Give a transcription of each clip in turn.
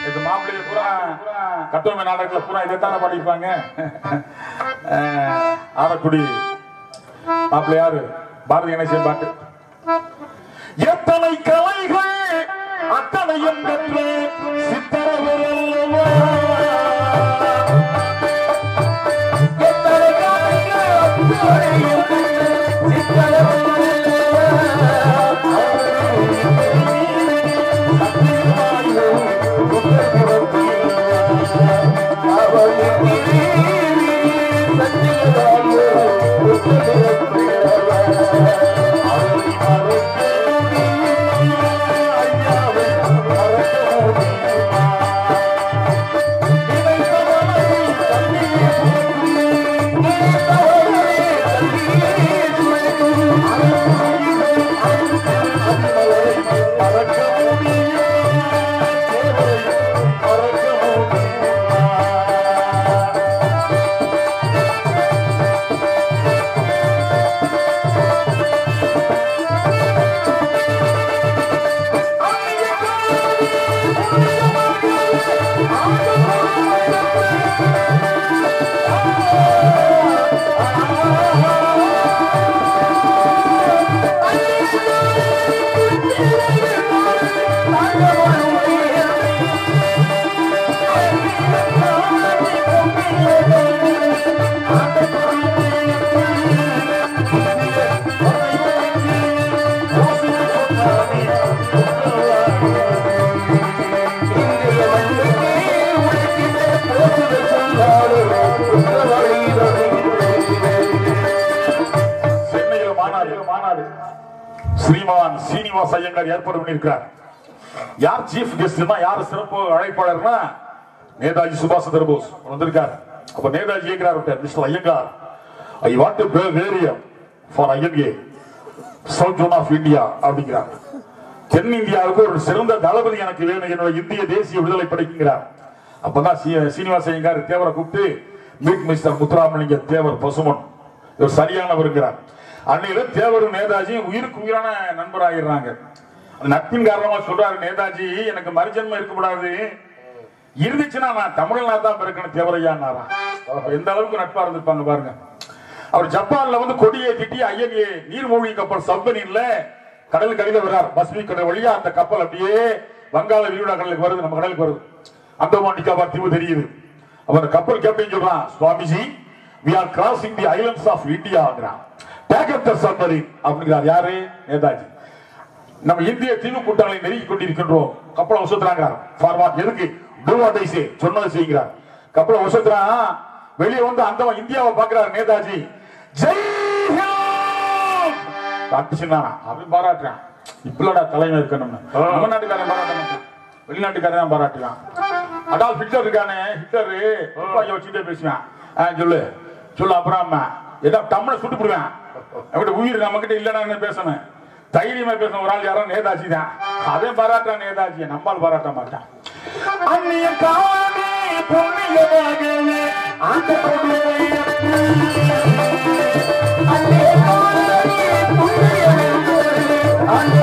இது மாப்பிள்ளைங்க பூரா கட்டோமை நாடகத்துல பூரா இதைத்தானே பாடிப்பாங்க ஆரக்குடி மாப்பிள்ளை யாரு பாரதி கணேசன் பாட்டு எத்தனை கலைகள் அத்தனையும் பெற்று சித்தரவர் அல்லவா எத்தனை கலைகள் அத்தனையும் பெற்று சித்தரவர் சென்னையில் மாநாடு மாநாடு ஸ்ரீமான் சீனிவாஸ் ஐயங்கார் ஏற்பாடு பண்ணியிருக்கிறார் யார் சீஃப் கெஸ்ட்னா யார் சிறப்பு அழைப்பாளர்னா நேதாஜி சுபாஷ் சந்திர போஸ் வந்திருக்கார் அப்ப நேதாஜி கேட்கிறார் mister Iyengar I want to வேரியம் for INA south zone of India அப்படிங்கிறார் தென்னிந்தியாவுக்கு ஒரு சிறந்த தளபதி எனக்கு வேணும் என்னோட இந்திய தேசிய விடுதலை படைக்குங்கிறார் அப்பதான் சீ- சீனிவாச ஐயங்கார் தேவரை கூப்பிட்டு மீட் மிஸ்டர் முத்துராமலிங்க தேவர் பசுமன் இவர் சரியானவருங்கிறார் அன்னையில தேவரும் நேதாஜியும் உயிருக்கு உயிரான நண்பராகிறாங்க அந்த நட்பின் காரணமா சொல்றாரு நேதாஜி எனக்கு மறுஜன்மம் இருக்கக்கூடாது இருந்துச்சுன்னா நான் தமிழ்நாடு தான் பிறக்கணும் தேவரையான்னாரா அப்ப எந்த அளவுக்கு நட்பா இருந்திருப்பாங்க பாருங்க அவர் ஜப்பான்ல வந்து கொடியை திட்டி ஐஎன்ஏ நீர்மூழ்கி கப்பல் சப்மரீன்ல கடலுக்கு அடியில வர்றார் பசிபிக் கடல் வழியா அந்த கப்பல் அப்படியே வங்காள விரிகுடா கடலுக்கு வருது நம்ம கடலுக்கு வருது அந்தமான் நிக்கோபார் தீவு தெரியுது அப்ப அந்த கப்பல் கேப்டன் சொல்றான் Swamiji we are crossing the islands of இந்தியாங்கிறான் டேக் அப் த சப்மரீன் அப்படிங்கிறார் யாரு நேதாஜி நம்ம இந்திய தீவு கூட்டங்களை நெருங்கி கொண்டிருக்கின்றோம் கப்பலை வசத்துறாங்க ஃபார்வாட் எதுக்கு டூ வாட் ஐ சே சொன்னதை செய்கிறார் கப்பலை வசத்துறான் வெளியே வந்து அந்த இந்தியாவை பார்க்கிறார் நேதாஜி ஜெய் ஹிந்த் அடிச்சுனா அவன் பாராட்டுறான் இப்பலடா தலைமை இருக்கணும்னு நம்ம நாட்டுக்காரன் பாராட்ட மாட்டான் வெளிநாட்டுக்காரன் தான் பாராட்டுறான் அடால் ஹிட்லர் இருக்கானே ஹிட்லர் துப்பாக்கி வச்சுட்டே பேசுவான் ஆ, சொல்லு சொல்லு அப்புறம் அம்மா ஏதோ டம்ள சுட்டு போடுவேன் அப்படி உயிர் நம்ம கிட்ட இல்லைன்னு பேசணும் தைரியமா பேசணும் ஒரு ஆள் யாரோ நேதாஜி தான் அவன் பாராட்டான் நேதாஜியை நம்மால் பாராட்ட மாட்டான் அந்நிய காணி புண்ணியமாகவே அந்த அந்நிய காணி புண்ணியமாகவே அந்த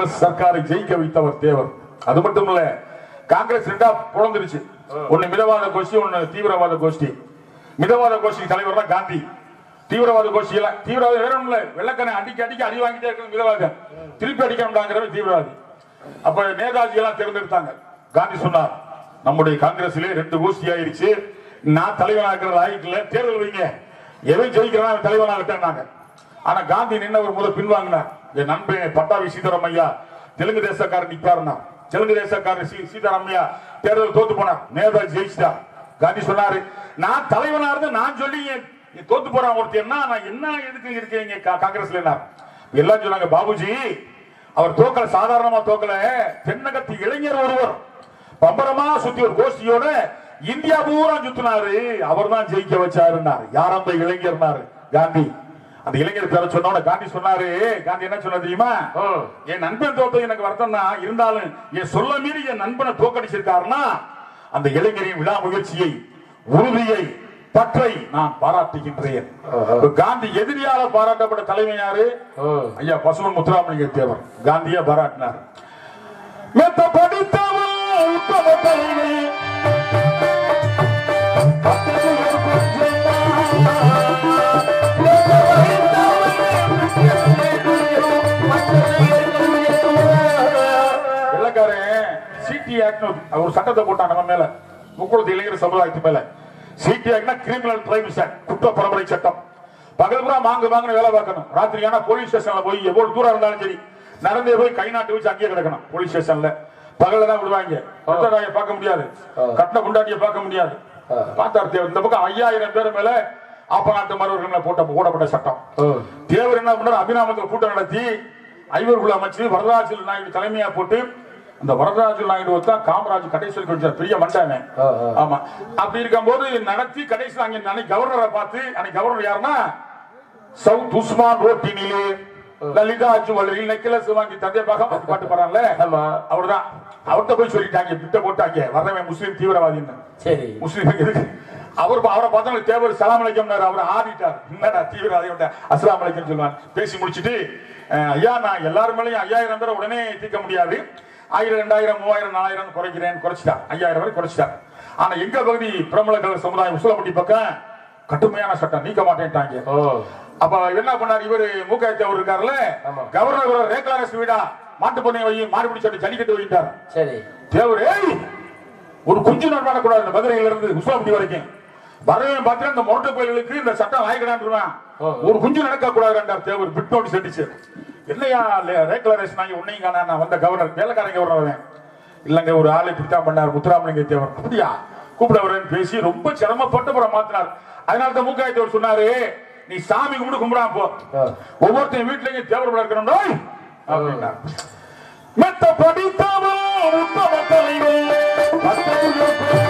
காங்கிரஸ் சர்க்காரை ஜெயிக்க வைத்தவர் தேவர் அது மட்டும் இல்ல காங்கிரஸ் ரெண்டா புலந்துருச்சு ஒண்ணு மிதவாத கோஷ்டி ஒண்ணு தீவிரவாத கோஷ்டி மிதவாத கோஷ்டி தலைவர் தான் காந்தி தீவிரவாத கோஷ்டி எல்லாம் தீவிரவாதம் வேற ஒண்ணும் இல்ல வெள்ளக்கனை அடிக்க அடிக்க அடி வாங்கிட்டே இருக்கிறது மிதவாதம் திருப்பி அடிக்கணும்டாங்கிறவன் தீவிரவாதி அப்ப நேதாஜி எல்லாம் தேர்ந்தெடுத்தாங்க காந்தி சொன்னார் நம்முடைய காங்கிரஸ்ல ரெண்டு கோஷ்டி ஆயிருச்சு நான் தலைவனா இருக்கிற ஆயிக்கல தேர்தல் வைங்க எவன் ஜெயிக்கிறான் அவன் தலைவனா விட்டாங்க ஆனா காந்தி நின்னவர் முதல் பின்வாங்கினார் என் நண்பன் பட்டாவி சீதாராம் ஐயா தெலுங்கு தேசக்காரர் நிப்பாருனா தெலுங்கு தேசக்காரர் சீ- சீதாராம் ஐயா தேர்தல் தோத்து போனார் நேதாஜி ஜெயிச்சிட்டார் காந்தி சொன்னாரு நான் தலைவனா இருந்து நான் சொல்லி என் நீ தோத்து போறான் ஒருத்தர் நான் என்ன எதுக்கு இருக்கீங்க கா- காங்கிரஸ்ல என்ன எல்லாம் சொன்னாங்க பாபுஜி அவர் தோக்கல சாதாரணமா தோக்கல தென்னகத்து இளைஞர் ஒருவர் பம்பரமா சுத்தி ஒரு கோஷ்டியோட இந்தியா பூரா சுத்தினாரு அவர் தான் ஜெயிக்க வச்சாருன்னாரு யார் அந்த இளைஞர்னாரு காந்தி அந்த இளைஞர் பேர சொன்ன உடனே காந்தி சொன்னாரு காந்தி என்ன சொன்ன தெரியுமா ம். என் நண்பன் தோத்தது எனக்கு வருத்தம் தான் இருந்தாலும் என் சொல்ல மீறி என் நண்பனை தோக்கடிச்சிருக்காருன்னா அந்த இளைஞரின் விழா முயற்சியை உறுதியை பற்றை நான் பாராட்டுகின்றேன் இப்ப காந்தி எதிரியால பாராட்டப்பட்ட தலைமை யாரு ம். ஐயா பசுவன் முத்துராமலிங்க தேவர் காந்தியா பாராட்டினார் மெத்த படித்தவன் உத்தம தலைவி வெள்ளக்காரன் சிடி ஆக்ட் ஒரு சட்டத்தை போட்டான் நம்ம மேல முக்குளத்து இளைஞர் சமுதாயத்து மேல சிடி ஆக்ட்னா கிரிமினல் கிரைம்ஸ் ஆக்ட் குற்ற பரம்பரை சட்டம் பகல் பூரா மாங்கு மாங்குன்னு வேலை பார்க்கணும் ராத்திரி ஆனா போலீஸ் ஸ்டேஷன்ல போய் எவ்வளவு தூரம் இருந்தாலும் சரி நடந்தே போய் கை நாட்டு வச்சு அங்கேயே கிடக்கணும் போலீஸ் ஸ்டேஷன்ல பகல்ல தான் விடுவாங்க பத்தராய பார்க்க முடியாது கட்டின குண்டாட்டிய பார்க்க முடியாது பார்த்தார் தேவர் இந்த பக்கம் ஐயாயிரம் பேர் மேல ஆப்ப நாட்டு மருவர்கள் போட்ட போடப்பட்ட சட்டம் ம். தேவர் என்ன பண்றாரு அபிநாமத்தில் கூட்டம் நடத்தி ஐவர்குழு அமைச்சு வரதராஜல் நாயுடு தலைமையா போட்டு அந்த வரதராஜல் நாயுடு தான் காமராஜ் கடைசியில் கொஞ்சம் பெரிய மண்டாமே ஆ, ஆ. ஆமா அப்படி இருக்கும்போது நடத்தி கடைசியில் அங்க அன்னைக்கு கவர்னரை பார்த்து அன்னைக்கு கவர்னர் யாருன்னா சவுத் உஸ்மான் ரோட்டினிலே லலிதா ஜுவல்லரி நெக்லஸ் வாங்கி தந்தை பாகம் பாட்டு பாடுறாங்கல்ல ஆமா. அவர்தான் அவர்கிட்ட போய் சொல்லிட்டாங்க பிட்ட போட்டாங்க வர்றவன் முஸ்லீம் தீவிரவாதின்னு சரி முஸ்லீம் எதுக்கு அவர் அவரை பார்த்தா தேவர் சலாம் அலைக்கம்னாரு அவர் ஆடிட்டார் என்னடா தீவிரவாதி அஸ்லாம் அலைக்கம் சொல்லுவான் பேசி முடிச்சிட்டு அஹ், ஐயா நான் எல்லாரும் மேலயும் ஐயாயிரம் பேரை உடனே தீர்க்க முடியாது ஆயிரம் ரெண்டாயிரம் மூவாயிரம் நாலாயிரம் குறைக்கிறேன் குறைச்சிட்டார் ஐயாயிரம் வரை குறைச்சிட்டார் ஆனா எங்க பகுதி பிரபலங்கள் சமுதாயம் உசுலப்பட்டி பக்கம் கடுமையான சட்டம் நீக்க மாட்டேன்ட்டாங்க ஓ அப்ப என்ன பண்ணாரு இவரு மூக்காயத்தை அவர் இருக்காருல்ல ஆமா. கவர்னர் ரேக்லாரஸ் வீடா மாட்டு பண்ணை வை மாடுபிடி சட்டை ஜல்லிக்கட்டு வைட்டார் சரி தேவர் ஏய் ஒரு குஞ்சு நடமாட கூடாது இந்த மதுரையில இருந்து உஸ்லாம்பட்டி வரைக்கும் வரவன் பார்த்தா இந்த மொரட்டு கோயில்களுக்கு இந்த சட்டம் ஆயிக்கிறான் ஓ. ஒரு குஞ்சு நடக்க கூடாது தேவர் பிட் நோட்டீஸ் அடிச்சு இல்லையா ரேக்லரேஷன் நாங்க உன்னையும் காணா நான் வந்த கவர்னர் வேலைக்காரன் கவர்னர் அவன் இல்லங்க ஒரு ஆளை இப்படித்தான் பண்ணார் முத்துராமலிங்க தேவர் அப்படியா கூப்பிட வரேன்னு பேசி ரொம்ப சிரமப்பட்டு அப்புறம் மாத்தினார் அதனால தான் மூக்காயத்தவர் சொன்னாரு நீ சாமி கும்பிட்டு கும்பிடாம போ ஆ. ஒவ்வொருத்தன் வீட்லயும் தேவர் விட இருக்கணும் டேய் அப்படின்னா மெத்த படித்தவன் உத்தம தலைவன் பத்தொன்பது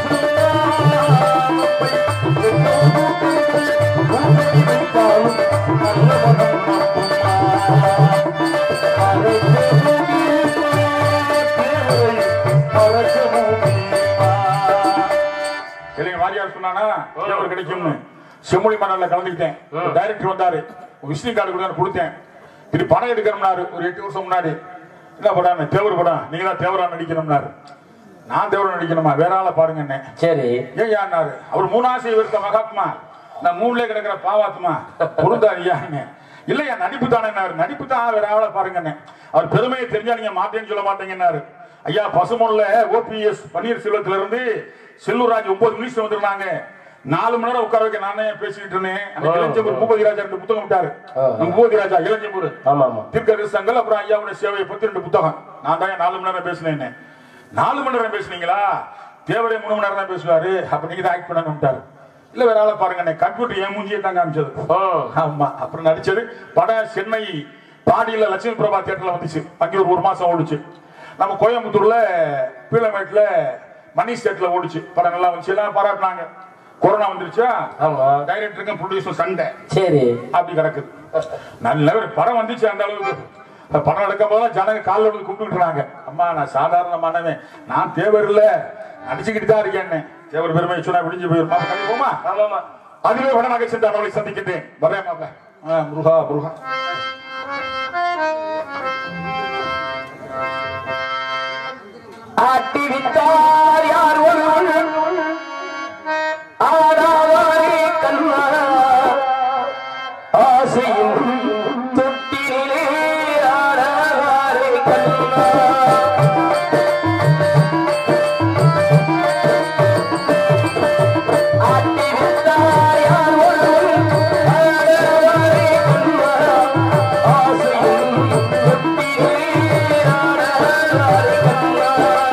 இல்லைங்க வாரியார் சொன்னானா தேவர் கிடைக்கும்னு செம்மொழி மன்னர்ல கலந்துக்கிட்டேன் டைரக்டர் வந்தாரு விசிட்டிங் கார்டு கூட கொடுத்தேன் இது படம் எடுக்கணும்னாரு ஒரு எட்டு வருஷம் முன்னாடி என்ன படம் தேவர் படம் நீங்க தான் தேவரா நடிக்கணும்னாரு நான் தேவரா நடிக்கணுமா வேற ஆளை பாருங்க என்ன சரி ஏன் யாருனாரு அவர் மூணாசை விருத்த மகாத்மா நான் மூணுல கிடக்கிற பாவாத்மா பொருந்தாரியான்னு இல்லையா நடிப்பு தானே நடிப்பு தான் வேற ஆளை பாருங்கன்னு அவர் பெருமையை தெரிஞ்சா நீங்க மாட்டேன்னு சொல்ல மாட்டீங்கன்னாரு ஐயா பசுமொன்ல ஓபிஎஸ் பன்னீர்செல்வத்துல இருந்து செல்லூர்ராஜ் ஒன்பது மினிஸ்டர் வந்திருந்தாங்க நாலு மணி நேரம் உட்கார வைக்க நானே பேசிக்கிட்டு இருந்தேன் அன்னைக்கு இளஞ்சம்பூர் பூபதி ராஜா ரெண்டு புத்தகம் விட்டாரு ஆ. நம்ம பூபதி ராஜா இளஞ்சம்பூர் ஆமா ஆமா தீர்க்கதரிசனங்கள் அப்புறம் ஐயாவுடைய சேவையை பத்தி ரெண்டு புத்தகம் நான் தான் நாலு மணி நேரம் பேசினேன் நாலு மணி நேரம் பேசுனீங்களா தேவரே மூணு மணி நேரம் தான் பேசுவாரு அப்ப நீங்க தான் ஆக்ட் பண்ணணும்ட்டாரு இல்ல வேற ஆளை பாருங்க கம்ப்யூட்டர் என் மூஞ்சியை தான் காமிச்சது ஓ ஆமா அப்புறம் நடிச்சது படம் சென்னை பாடியில லட்சுமி பிரபா தியேட்டர்ல வந்துச்சு அங்கே ஒரு ஒரு மாசம் ஓடுச்சு நம்ம கோயம்புத்தூர்ல பீளமேட்ல மணி ஸ்டேட்ல ஓடுச்சு படம் நல்லா வந்துச்சு எல்லாம் பாராட்டினாங்க கொரோனா வந்துருச்சா ஆமா டைரக்டருக்கும் ப்ரொடியூசர் சண்டை சரி அப்படி கிடக்குது நல்ல ஒரு படம் வந்துச்சு அந்த அளவுக்கு அந்த படம் எடுக்கும் போது ஜனங்க காலில் விழுந்து கும்பிட்டுறாங்க அம்மா நான் சாதாரணமானவன் நான் தேவர் இல்ல நடிச்சுக்கிட்டு தான் இருக்கேன் தேவர் பெருமை சொன்னா விடிஞ்சு போயிருமா போமா ஆமா ஆமா அதுவே உடனாக சென்று அவளை சந்திக்கின்றேன் வரேன் மாப்ள. ஆ, முருகா முருகா ஆட்டி விட்டார் யார் ஒருவன் ஆடாவாரே கண்ணா ஆசையும் தொட்டிலே ஆடாவாரே கண்ணா ஆட்டி விட்டார் யார் ஒருவன் ஆடாவாரே கண்ணா ஆசையும் தொட்டிலே ஆடாவாரே கண்ணா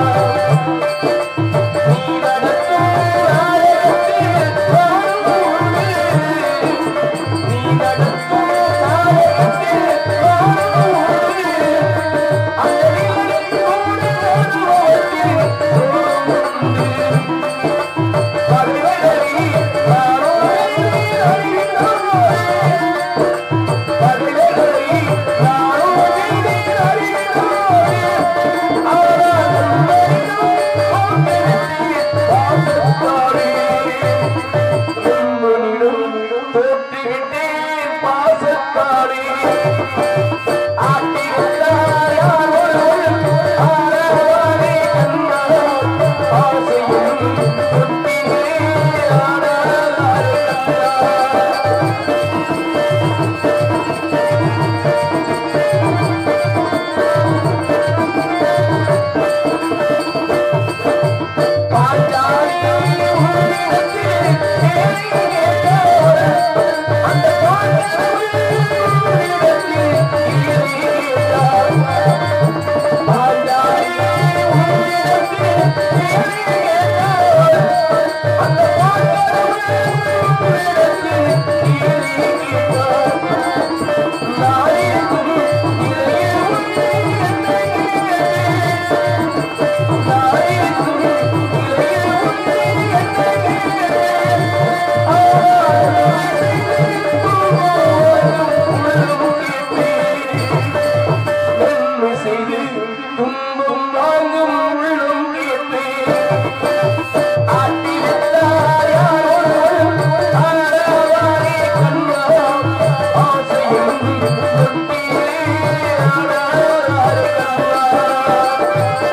செய்து துன்பம் வாங்கும் உள்ளம் கேட்டு ஆட்டி விட்டார் யார் ஒருவன் ஆடாவாரே கண்ணா ஆசையும் தொட்டிலே ஆடாவாரே கண்ணா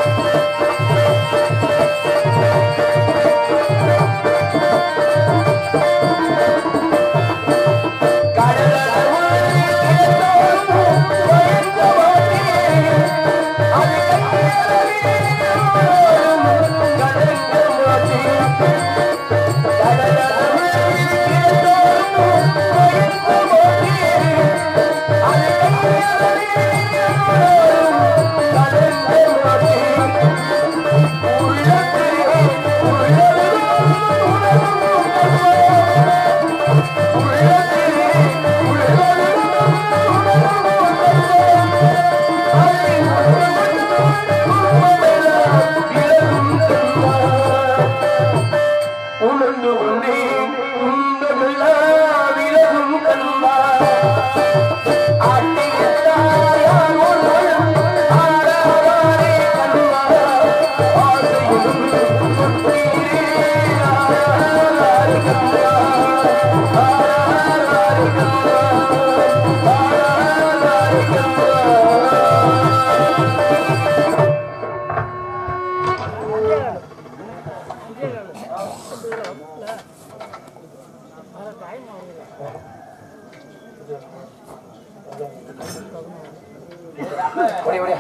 உணர்ந்து கொண்டே துன்பமில்லா விலகும் கண்ணா ஆட்டி விட்டார் யார் ஒருவன் ஆடாவாரே கண்ணா ஆசையும் தொட்டிலே ஆடாவாரே கண்ணா ஆடாவாரே கண்ணா ஆடாவாரே கண்ணா ஓடி ஓடியா